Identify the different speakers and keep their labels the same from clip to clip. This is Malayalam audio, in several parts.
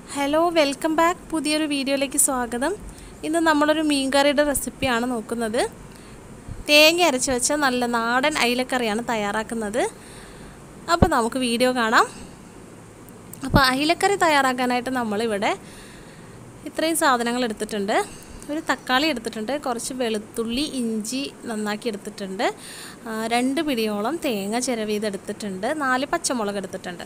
Speaker 1: ഹലോ വെൽക്കം ബാക്ക് പുതിയൊരു വീഡിയോയിലേക്ക് സ്വാഗതം ഇന്ന് നമ്മളൊരു മീൻകറിയുടെ റെസിപ്പിയാണ് നോക്കുന്നത് തേങ്ങ അരച്ച് വെച്ച നല്ല നാടൻ അയിലക്കറിയാണ് തയ്യാറാക്കുന്നത് അപ്പോൾ നമുക്ക് വീഡിയോ കാണാം അപ്പോൾ അയിലക്കറി തയ്യാറാക്കാനായിട്ട് നമ്മളിവിടെ ഇത്രയും സാധനങ്ങൾ എടുത്തിട്ടുണ്ട് ഒരു തക്കാളി എടുത്തിട്ടുണ്ട് കുറച്ച് വെളുത്തുള്ളി ഇഞ്ചി നന്നാക്കി എടുത്തിട്ടുണ്ട് ആ, രണ്ട് പിടിയോളം തേങ്ങ ചിരവിയതെടുത്തിട്ടുണ്ട് നാല് പച്ചമുളക് എടുത്തിട്ടുണ്ട്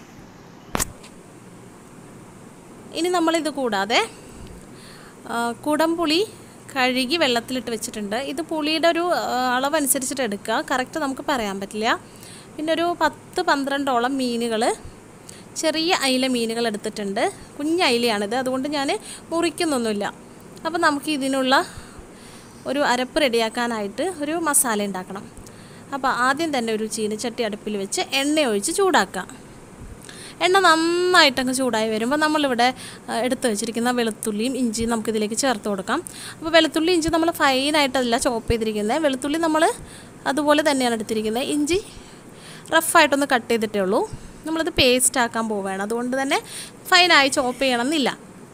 Speaker 1: ഇനി നമ്മളിത് കൂടാതെ ആ, കുടംപുളി കഴുകി വെള്ളത്തിലിട്ട് വെച്ചിട്ടുണ്ട് ഇത് പുളിയുടെ ഒരു ആ, അളവനുസരിച്ചിട്ട് എടുക്കുക കറക്റ്റ് നമുക്ക് പറയാൻ പറ്റില്ല പിന്നെ ഒരു പത്ത് പന്ത്രണ്ടോളം മീനുകൾ ചെറിയ അയില മീനുകൾ എടുത്തിട്ടുണ്ട് കുഞ്ഞ അയിലയാണിത് അതുകൊണ്ട് ഞാൻ മുറിക്കുന്നൊന്നുമില്ല അപ്പോൾ നമുക്ക് ഇതിനുള്ള ഒരു അരപ്പ് റെഡിയാക്കാനായിട്ട് ഒരു മസാല ഉണ്ടാക്കണം അപ്പോൾ ആദ്യം തന്നെ ഒരു ചീനിച്ചട്ടി അടുപ്പിൽ വെച്ച് എണ്ണ ഒഴിച്ച് ചൂടാക്കുക എണ്ണ നന്നായിട്ടങ്ങ് ചൂടായി വരുമ്പോൾ നമ്മളിവിടെ ആ, എടുത്ത് വെച്ചിരിക്കുന്ന വെളുത്തുള്ളിയും ഇഞ്ചിയും നമുക്കിതിലേക്ക് ചേർത്ത് കൊടുക്കാം അപ്പോൾ വെളുത്തുള്ളി ഇഞ്ചി നമ്മൾ ഫൈനായിട്ടല്ല ചോപ്പ് ചെയ്തിരിക്കുന്നത് വെളുത്തുള്ളി നമ്മൾ അതുപോലെ തന്നെയാണ് എടുത്തിരിക്കുന്നത് ഇഞ്ചി റഫായിട്ടൊന്ന് കട്ട് ചെയ്തിട്ടേ ഉള്ളൂ നമ്മളത് പേസ്റ്റ് ആക്കാൻ പോവുകയാണ് അതുകൊണ്ട് തന്നെ ഫൈനായി ചോപ്പ് ചെയ്യണമെന്നില്ല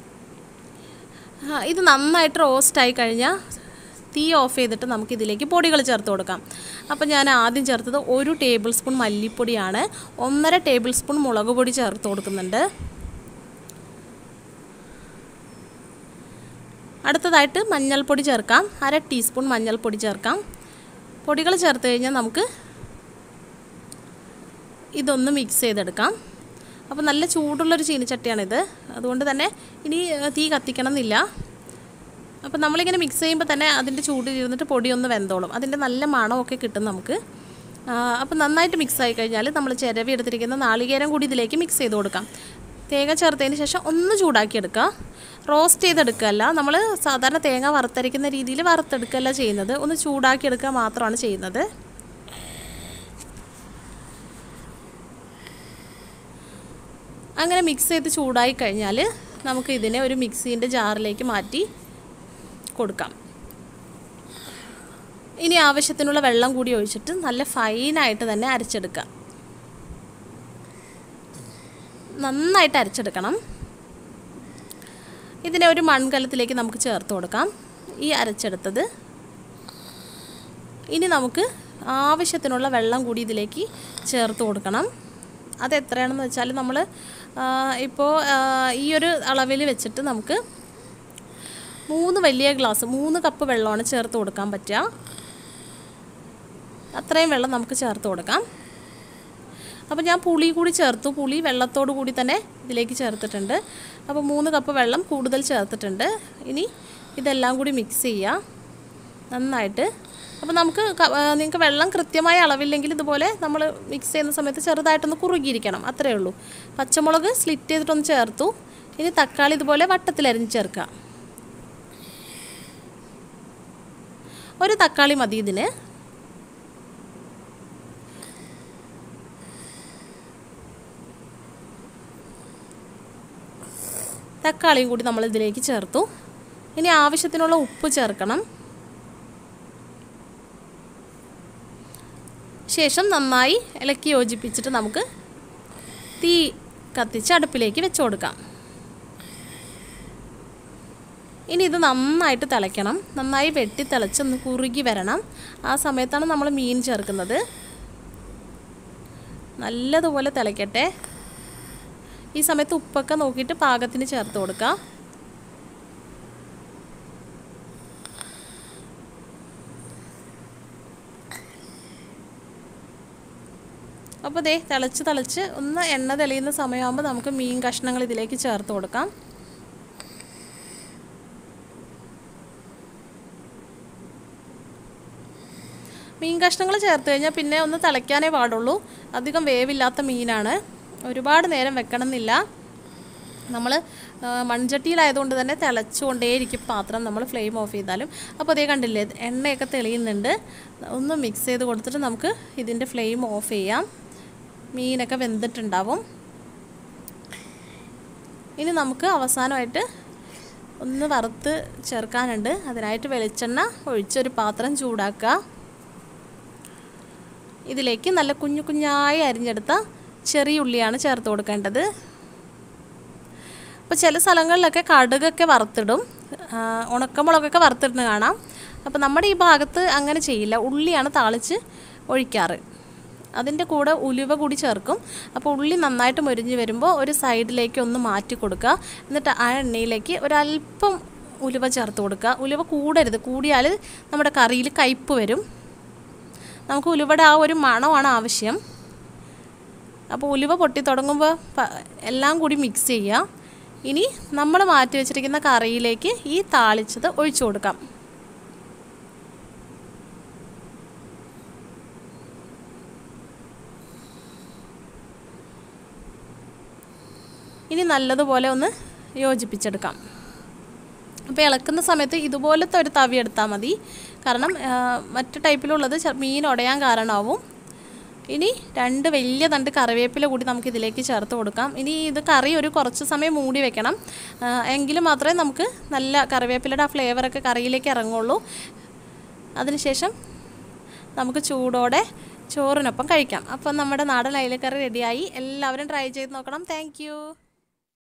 Speaker 1: ആ, ഇത് നന്നായിട്ട് റോസ്റ്റായി കഴിഞ്ഞാൽ തീ ഓഫ് ചെയ്തിട്ട് നമുക്ക് ഇതിലേക്ക് പൊടികൾ ചേർത്ത് കൊടുക്കാം അപ്പോൾ ഞാൻ ആദ്യം ചേർത്തത് ഒരു ടേബിൾ സ്പൂൺ മല്ലിപ്പൊടിയാണ് ഒന്നര ടേബിൾ സ്പൂൺ മുളക് പൊടി ചേർത്ത് കൊടുക്കുന്നുണ്ട് അടുത്തതായിട്ട് മഞ്ഞൾപ്പൊടി ചേർക്കാം അര ടീസ്പൂൺ മഞ്ഞൾപ്പൊടി ചേർക്കാം പൊടികൾ ചേർത്ത് കഴിഞ്ഞാൽ നമുക്ക് ഇതൊന്ന് മിക്സ് ചെയ്തെടുക്കാം അപ്പോൾ നല്ല ചൂടുള്ളൊരു ചീനിച്ചട്ടിയാണിത് അതുകൊണ്ട് തന്നെ ഇനി ഏഹ്, തീ കത്തിക്കണം എന്നില്ല അപ്പോൾ നമ്മളിങ്ങനെ മിക്സ് ചെയ്യുമ്പോൾ തന്നെ അതിൻ്റെ ചൂടിൽ ഇരുന്നിട്ട് പൊടിയൊന്ന് വെന്തോളും അതിൻ്റെ നല്ല മണമൊക്കെ കിട്ടും നമുക്ക് ആ, അപ്പോൾ നന്നായിട്ട് മിക്സ് ആയി കഴിഞ്ഞാൽ നമ്മൾ ചിരവി എടുത്തിരിക്കുന്ന നാളികേരം കൂടി ഇതിലേക്ക് മിക്സ് ചെയ്ത് കൊടുക്കാം തേങ്ങ ചേർത്തതിന് ശേഷം ഒന്ന് ചൂടാക്കി എടുക്കുക റോസ്റ്റ് ചെയ്തെടുക്കുകയല്ല നമ്മൾ സാധാരണ തേങ്ങ വറുത്തരയ്ക്കുന്ന രീതിയിൽ വറുത്തെടുക്കുകയല്ല ചെയ്യുന്നത് ഒന്ന് ചൂടാക്കി എടുക്കുക മാത്രമാണ് ചെയ്യുന്നത് അങ്ങനെ മിക്സ് ചെയ്ത് ചൂടായി കഴിഞ്ഞാൽ നമുക്ക് ഇതിനെ ഒരു മിക്സീൻ്റെ ജാറിലേക്ക് മാറ്റി കൊടുക്കാം ഇനി ആവശ്യത്തിനുള്ള വെള്ളം കൂടി ഒഴിച്ചിട്ട് നല്ല ഫൈനായിട്ട് തന്നെ അരച്ചെടുക്കാം നന്നായിട്ട് അരച്ചെടുക്കണം ഇതിനെ ഒരു മൺകലത്തിലേക്ക് നമുക്ക് ചേർത്ത് കൊടുക്കാം ഈ അരച്ചെടുത്തത് ഇനി നമുക്ക് ആവശ്യത്തിനുള്ള വെള്ളം കൂടി ഇതിലേക്ക് ചേർത്ത് കൊടുക്കണം അത് എത്രയാണെന്ന് വെച്ചാൽ നമ്മൾ ഇപ്പോൾ ഈ ഒരു അളവിൽ വെച്ചിട്ട് നമുക്ക് മൂന്ന് വലിയ ഗ്ലാസ് മൂന്ന് കപ്പ് വെള്ളമാണ് ചേർത്ത് കൊടുക്കാൻ പറ്റുക അത്രയും വെള്ളം നമുക്ക് ചേർത്ത് കൊടുക്കാം അപ്പോൾ ഞാൻ പുളി കൂടി ചേർത്തു പുളി വെള്ളത്തോടു കൂടി തന്നെ ഇതിലേക്ക് ചേർത്തിട്ടുണ്ട് അപ്പോൾ മൂന്ന് കപ്പ് വെള്ളം കൂടുതൽ ചേർത്തിട്ടുണ്ട് ഇനി ഇതെല്ലാം കൂടി മിക്സ് ചെയ്യുക നന്നായിട്ട് അപ്പോൾ നമുക്ക് നിങ്ങൾക്ക് വെള്ളം കൃത്യമായ അളവില്ലെങ്കിൽ ഇതുപോലെ നമ്മൾ മിക്സ് ചെയ്യുന്ന സമയത്ത് ചെറുതായിട്ടൊന്ന് കുറുകിയിരിക്കണം അത്രയേ ഉള്ളൂ പച്ചമുളക് സ്ലിറ്റ് ചെയ്തിട്ടൊന്ന് ചേർത്തു ഇനി തക്കാളി ഇതുപോലെ വട്ടത്തിലരിഞ്ഞ് ചേർക്കുക ഒരു തക്കാളി മതി ഇതിന് തക്കാളിയും കൂടി നമ്മൾ ഇതിലേക്ക് ചേർത്തു ഇനി ആവശ്യത്തിനുള്ള ഉപ്പ് ചേർക്കണം ശേഷം നന്നായി ഇളക്കി യോജിപ്പിച്ചിട്ട് നമുക്ക് തീ കത്തിച്ച് അടുപ്പിലേക്ക് വെച്ച് കൊടുക്കാം ഇനി ഇത് നന്നായിട്ട് തിളയ്ക്കണം നന്നായി വെട്ടി തിളച്ചൊന്ന് കുറുകി വരണം ആ സമയത്താണ് നമ്മൾ മീൻ ചേർക്കുന്നത് നല്ലതുപോലെ തിളയ്ക്കട്ടെ ഈ സമയത്ത് ഉപ്പൊക്കെ നോക്കിയിട്ട് പാകത്തിന് ചേർത്ത് കൊടുക്കുക അപ്പോൾ ദേ തിളച്ച് തിളച്ച് ഒന്ന് എണ്ണ തെളിയുന്ന സമയമാകുമ്പോൾ നമുക്ക് മീൻ കഷ്ണങ്ങൾ ഇതിലേക്ക് ചേർത്ത് കൊടുക്കാം മീൻ കഷ്ണങ്ങൾ ചേർത്ത് കഴിഞ്ഞാൽ പിന്നെ ഒന്ന് തിളയ്ക്കാനേ പാടുള്ളൂ അധികം വേവില്ലാത്ത മീനാണ് ഒരുപാട് നേരം വെക്കണം എന്നില്ല നമ്മൾ മൺചട്ടിയിലായതുകൊണ്ട് തന്നെ തിളച്ചുകൊണ്ടേയിരിക്കും പാത്രം നമ്മൾ ഫ്ലെയിം ഓഫ് ചെയ്താലും അപ്പോൾ അതേ കണ്ടില്ലേ എണ്ണയൊക്കെ തെളിയുന്നുണ്ട് ഒന്ന് മിക്സ് ചെയ്ത് കൊടുത്തിട്ട് നമുക്ക് ഇതിൻ്റെ ഫ്ലെയിം ഓഫ് ചെയ്യാം മീനൊക്കെ വെന്തിട്ടുണ്ടാവും ഇനി നമുക്ക് അവസാനമായിട്ട് ഒന്ന് വറുത്ത് ചേർക്കാനുണ്ട് അതിനായിട്ട് വെളിച്ചെണ്ണ ഒഴിച്ചൊരു പാത്രം ചൂടാക്കുക ഇതിലേക്ക് നല്ല കുഞ്ഞു കുഞ്ഞായി അരിഞ്ഞെടുത്ത ചെറിയ ഉള്ളിയാണ് ചേർത്ത് കൊടുക്കേണ്ടത് അപ്പോൾ ചില സ്ഥലങ്ങളിലൊക്കെ കടുകൊക്കെ വറുത്തിടും ആ, ഉണക്കമുളകൊക്കെ വറുത്തിടുന്ന കാണാം അപ്പോൾ നമ്മുടെ ഈ ഭാഗത്ത് അങ്ങനെ ചെയ്യില്ല ഉള്ളിയാണ് താളിച്ച് ഒഴിക്കാറ് അതിൻ്റെ കൂടെ ഉലുവ കൂടി ചേർക്കും അപ്പോൾ ഉള്ളി നന്നായിട്ട് മൊരിഞ്ഞ് വരുമ്പോൾ ഒരു സൈഡിലേക്ക് ഒന്ന് മാറ്റി കൊടുക്കുക എന്നിട്ട് ആ എണ്ണയിലേക്ക് ഒരല്പം ഉലുവ ചേർത്ത് കൊടുക്കുക ഉലുവ കൂടരുത് കൂടിയാൽ നമ്മുടെ കറിയിൽ കയ്പ്പ് വരും നമുക്ക് ഉലുവയുടെ ആ ഒരു മണമാണ് ആവശ്യം അപ്പോൾ ഉലുവ പൊട്ടി തുടങ്ങുമ്പോൾ പ- എല്ലാം കൂടി മിക്സ് ചെയ്യുക ഇനി നമ്മൾ മാറ്റി വെച്ചിരിക്കുന്ന കറിയിലേക്ക് ഈ താളിച്ചത് ഒഴിച്ചു കൊടുക്കാം ഇനി നല്ലതുപോലെ ഒന്ന് യോജിപ്പിച്ചെടുക്കാം അപ്പോൾ ഇളക്കുന്ന സമയത്ത് ഇതുപോലത്തെ ഒരു തവി എടുത്താൽ മതി കാരണം ആ, മറ്റ് ടൈപ്പിലുള്ളത് ചെ- മീൻ ഉടയാൻ കാരണമാവും ഇനി രണ്ട് വലിയ തണ്ട് കറിവേപ്പില കൂടി നമുക്ക് ഇതിലേക്ക് ചേർത്ത് കൊടുക്കാം ഇനി ഇത് കറി ഒരു കുറച്ച് സമയം മൂടി വെക്കണം ആ, എങ്കിൽ മാത്രമേ നമുക്ക് നല്ല കറിവേപ്പിലയുടെ ആ ഫ്ലേവറൊക്കെ കറിയിലേക്ക് ഇറങ്ങുള്ളൂ അതിനുശേഷം നമുക്ക് ചൂടോടെ ചോറിനൊപ്പം കഴിക്കാം അപ്പം നമ്മുടെ നാടൻ അയിലക്കറി റെഡിയായി എല്ലാവരും ട്രൈ ചെയ്ത് നോക്കണം താങ്ക്